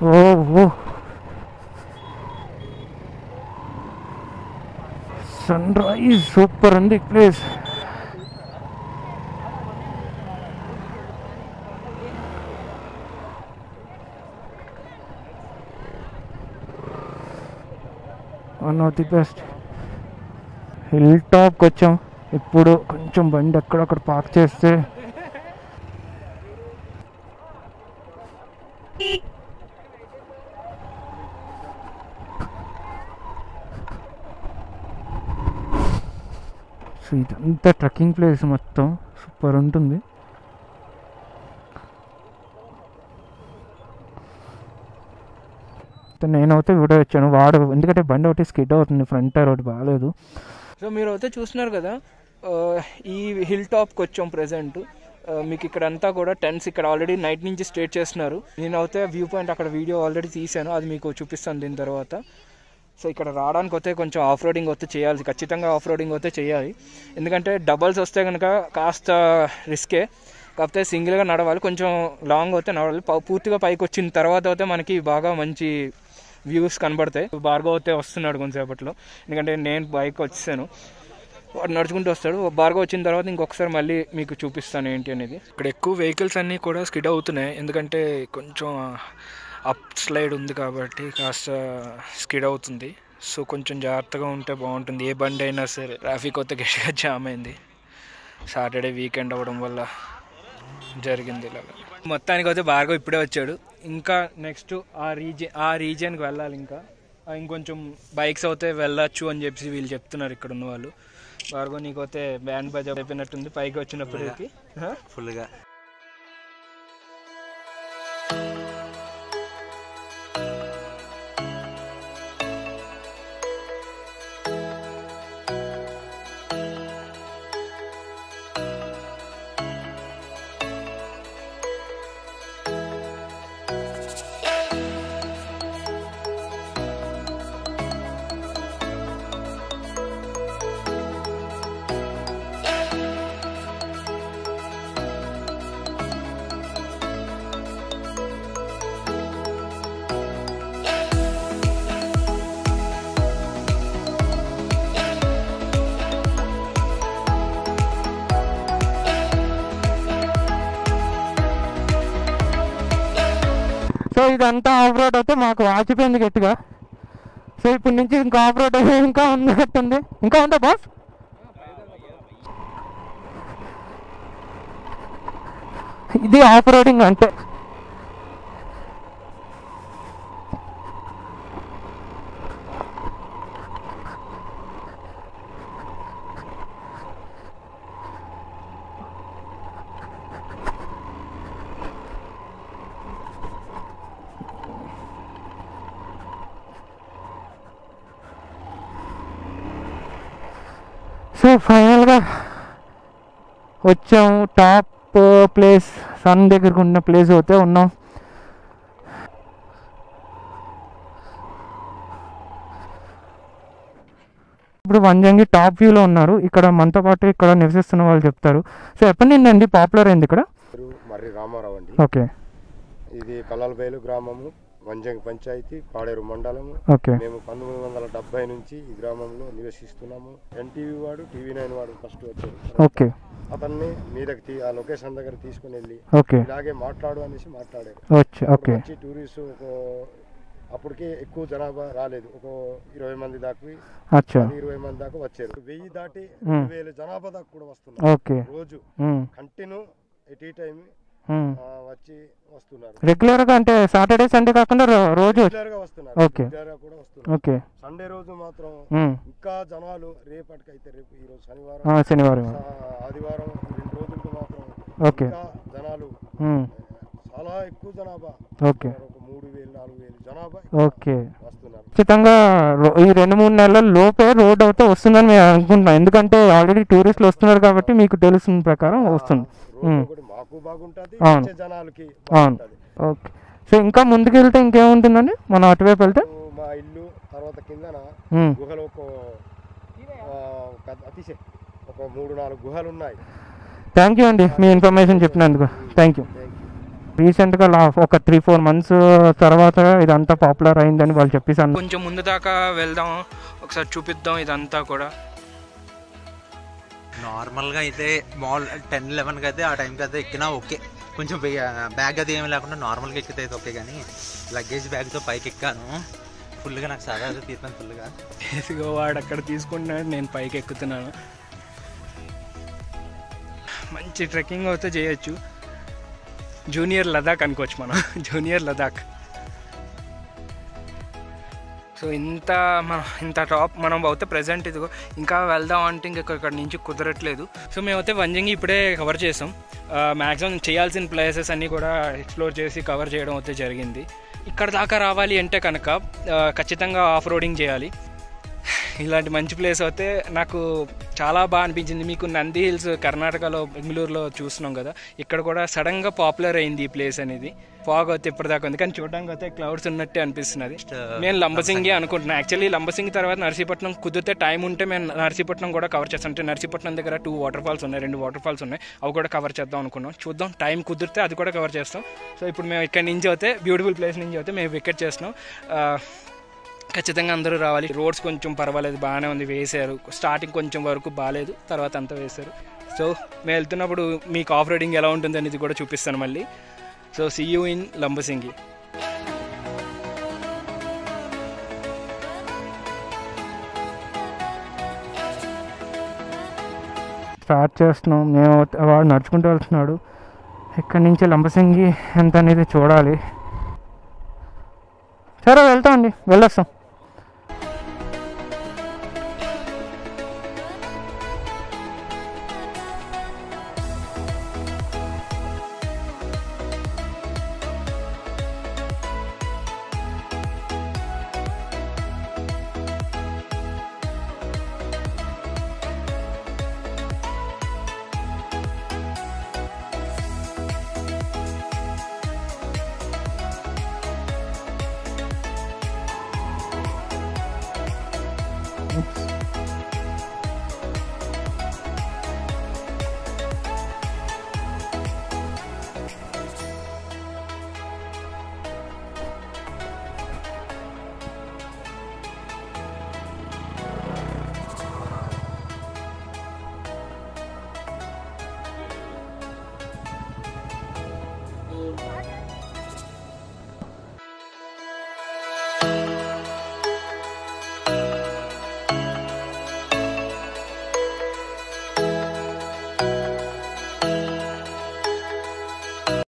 ఓ ఓ sun rise super ఉంది place one of the best hill టాప్కి వచ్చాం ఇప్పుడు కొంచెం బండి అక్కడక్కడ పార్క్ చేస్తే సో ఇదంతా ట్రెక్కింగ్ ప్లేస్ మొత్తం సూపర్ ఉంటుంది అయితే నేనైతే వీడియో వచ్చాను వాడు ఎందుకంటే బండి ఒకటి స్కిడ్ అవుతుంది ఫ్రంట్ టైర్ ఒకటి బాగాలేదు సో మీరు అయితే చూస్తున్నారు కదా ఆ, ఈ హిల్ టాప్కి వచ్చాం ప్రజెంట్ మీకు ఇక్కడ అంతా కూడా టెంట్స్ ఇక్కడ ఆల్రెడీ నైట్ నుంచి స్టేట్ చేస్తున్నారు నేను అయితే వ్యూ పాయింట్ అక్కడ వీడియో ఆల్రెడీ తీసాను అది మీకు చూపిస్తాను దీని తర్వాత సో ఇక్కడ రావడానికి వస్తే కొంచెం ఆఫ్ రోడింగ్ వస్తే చేయాలి ఖచ్చితంగా ఆఫ్ రోడింగ్ వస్తే చేయాలి ఎందుకంటే డబల్స్ వస్తే కనుక కాస్త రిస్కే కాకపోతే సింగిల్గా నడవాలి కొంచెం లాంగ్ అయితే నడవాలి ప- పూర్తిగా పైకి వచ్చిన తర్వాత అయితే మనకి బాగా మంచి వ్యూస్ కనబడతాయి భార్గవ్ అయితే వస్తున్నాడు కొంతసేపట్లో ఎందుకంటే నేను బైక్ వచ్చేసాను వాడు నడుచుకుంటూ వస్తాడు బార్గా వచ్చిన తర్వాత ఇంకొకసారి మళ్ళీ మీకు చూపిస్తాను ఏంటి అనేది ఇక్కడ ఎక్కువ వెహికల్స్ అన్నీ కూడా స్కిడ్ అవుతున్నాయి ఎందుకంటే కొంచెం అప్ స్లైడ్ ఉంది కాబట్టి కాస్త స్కిడ్ అవుతుంది సో కొంచెం జాగ్రత్తగా ఉంటే బాగుంటుంది ఏ బండి అయినా సరే ట్రాఫిక్ వస్తే గట్టిగా జామ్ అయింది సాటర్డే వీకెండ్ అవ్వడం వల్ల జరిగింది ఇలా మొత్తానికి అయితే భార్గవ్ ఇప్పుడే వచ్చాడు ఇంకా నెక్స్ట్ ఆ రీజియన్ ఆ రీజియన్కి వెళ్ళాలి ఇంకా ఆ ఇంకొంచెం బైక్స్ అయితే వెళ్ళొచ్చు అని చెప్పి వీళ్ళు చెప్తున్నారు ఇక్కడ ఉన్న వాళ్ళు భార్గవ్ నీకైతే బ్యాండ్ బజా అయిపోయినట్టుంది పైకి వచ్చినప్పటికి హ? ఫుల్గా సో ఇదంతా ఆఫ్ రోడ్ అయితే మాకు వాచిపోయింది గట్టిగా సో ఇప్పటి నుంచి ఇంకా ఆఫ్ రోడ్ ఇంకా ఉన్నట్టుంది ఇంకా ఉందా బాస్ ఇది ఆఫ్ రోడింగ్ అంటే సో ఫైనల్గా వచ్చాము టాప్ ప్లేస్ సన్ దగ్గరకు ఉన్న ప్లేస్ అయితే ఉన్నాం ఇప్పుడు వంజంగి టాప్ వ్యూలో ఉన్నారు ఇక్కడ మనతో పాటు ఇక్కడ నివసిస్తున్న వాళ్ళు చెప్తారు సో ఎప్పటి నుండి అండి పాపులర్ అయింది ఇక్కడ పేరు మర్రి రామారావు అండి ఓకే ఇది కల్లలబైలు గ్రామము వంజంగి పంచాయతీ పాడేరు మండలము ఓకే మేము పంతొమ్మిది వందల డెబ్బై నుంచి ఈ గ్రామంలో నివసిస్తున్నాము ఎన్టీవీ వాడు టీవీ నైన్ వాడు ఫస్ట్ వచ్చారు ఓకే అతన్ని మీదకి తీ- ఆ లొకేషన్ దగ్గర తీసుకుని వెళ్ళి ఓకే ఇలాగే మాట్లాడు అనేసి మాట్లాడారు వచ్చి ఓకే వచ్చి టూరిస్ట్ ఒక అప్పటికే ఎక్కువ జనాభా రాలేదు ఒక ఇరవై మంది దాకా అచ్చా పది ఇరవై మంది దాకా వచ్చారు వెయ్యి దాటి రెండు వేల జనాభా దాకా కూడా వస్తున్నారు ఓకే రోజు ఉమ్, కంటిన్యూ ఎట్ ఈ టైం ఉమ్. వచ్చి వస్తున్నారు రెగ్యులర్గా అంటే సాటర్డే సండే కాకుండా రో- రోజు రెగ్యులర్ గా వస్తున్నారు ఓకే. రెగ్యులర్ గా కూడా వస్తున్నారు ఓకే సండే రోజు మాత్రం ఉమ్, ఇంకా జనాలు రేపటికైతే రేపు ఈ రోజు శనివారం ఆ, శనివారం ఆ, ఆదివారం ఈ రెండు రోజులకు మాత్రం ఓకే ఇంకా జనాలు ఉమ్, చాలా ఎక్కువ జనాభా ఓకే ఒక మూడు వేలు నాలుగు వేలు జనాభా ఓకే వస్తున్నారు ఖచ్చితంగా రో- ఈ రెండు మూడు నెలల లోపే రోడ్ అయితే వస్తుందని మేము అనుకుంటున్నాం ఎందుకంటే ఆల్రెడీ టూరిస్టులు వస్తున్నారు కాబట్టి మీకు తెలుస్తున్న ప్రకారం వస్తుంది రోడ్డు ఉమ్. ఒకటి మాకు బాగుంటది అవును. వచ్చే జనాలకి అవును బాగుంటది ఓకే సో ఇంకా ముందుకు వెళ్తే ఇంకేముంటుందండి మనం అటువైపు వెళ్తే ఇప్పుడు మా ఇల్లు తర్వాత కిందన ఉమ్, గుహలు ఒక ఆ, ఒక అతిశయ ఒక మూడు నాలుగు గుహలు ఉన్నాయి థ్యాంక్ యూ అండి మీ ఇన్ఫర్మేషన్ చెప్పినందుకు థ్యాంక్ యూ థ్యాంక్ యూ రీసెంట్గా లా ఒక త్రీ ఫోర్ మంత్స్ తర్వాత ఇదంతా పాపులర్ అయిందని వాళ్ళు చెప్పేసి అన్నారు కొంచెం ముందు దాకా వెళ్దాం ఒకసారి చూపిద్దాం ఇదంతా కూడా నార్మల్గా అయితే మాల్ టెన్ లెవెన్కి అయితే ఆ టైంకి అయితే ఎక్కినా ఓకే కొంచెం బ్యాగ్ అది ఏమి లేకుండా నార్మల్గా ఎక్కితే అయితే ఓకే కానీ లగేజ్ బ్యాగ్తో పైకి ఎక్కాను ఫుల్గా నాకు సదా తీస్తాను ఫుల్గా ఇదిగో వాడు అక్కడ తీసుకుంటున్నాడు నేను పైకి ఎక్కుతున్నాను మంచి ట్రెక్కింగ్ అయితే చేయొచ్చు జూనియర్ లదాఖ్ అనుకోవచ్చు మనం జూనియర్ లదాఖ్ సో ఇంత మన ఇంత టాప్ మనం అయితే ప్రజెంట్ ఇదిగో ఇంకా వెళ్దాం అంటే ఇంకా ఇక్కడ నుంచి కుదరట్లేదు సో మేమైతే వంజంగి ఇప్పుడే కవర్ చేసాం మ్యాక్సిమం చేయాల్సిన ప్లేసెస్ అన్నీ కూడా ఎక్స్ప్లోర్ చేసి కవర్ చేయడం అయితే జరిగింది ఇక్కడ దాకా రావాలి అంటే కనుక ఆ, ఖచ్చితంగా ఆఫ్ రోడింగ్ చేయాలి ఇలాంటి మంచి ప్లేస్ అయితే నాకు చాలా బాగా అనిపించింది మీకు నంది హిల్స్ కర్ణాటకలో బెంగళూరులో చూస్తున్నాం కదా ఇక్కడ కూడా సడన్గా పాపులర్ అయింది ఈ ప్లేస్ అనేది ఫాగ్ అయితే ఇప్పటిదాకా ఉంది కానీ చూడడానికి అయితే క్లౌడ్స్ ఉన్నట్టే అనిపిస్తున్నది నేను లంబసింగి అనుకుంటున్నాను యాక్చువల్లీ లంబసింగి తర్వాత నర్సీపట్నం కుదిరితే టైం ఉంటే మేము నర్సీపట్నం కూడా కవర్ చేస్తాం అంటే నర్సీపట్నం దగ్గర టూ వాటర్ ఫాల్స్ ఉన్నాయి రెండు వాటర్ ఫాల్స్ ఉన్నాయి అవి కూడా కవర్ చేద్దాం అనుకున్నాం చూద్దాం టైం కుదిరితే అది కూడా కవర్ చేస్తాం సో ఇప్పుడు మేము ఇక్కడ నుంచి అయితే బ్యూటిఫుల్ ప్లేస్ నుంచి అయితే మేము వికెట్ చేస్తున్నాం ఆ, ఖచ్చితంగా అందరూ రావాలి రోడ్స్ కొంచెం పర్వాలేదు బాగానే ఉంది వేశారు స్టార్టింగ్ కొంచెం వరకు బాగాలేదు తర్వాత అంతా వేశారు సో మేము వెళ్తున్నప్పుడు మీకు ఆఫ్ రైడింగ్ ఎలా ఉంటుంది అనేది కూడా చూపిస్తాను మళ్ళీ so see you in Lambasingi start చేస్తున్నాం మేము వాడు నడుచుకుంటూ వెళ్తున్నాడు ఇక్కడి నుంచి లంబసింగి ఎంత అనేది చూడాలి సరే వెళ్తాం అండి వెళ్ళొస్తాం Oops.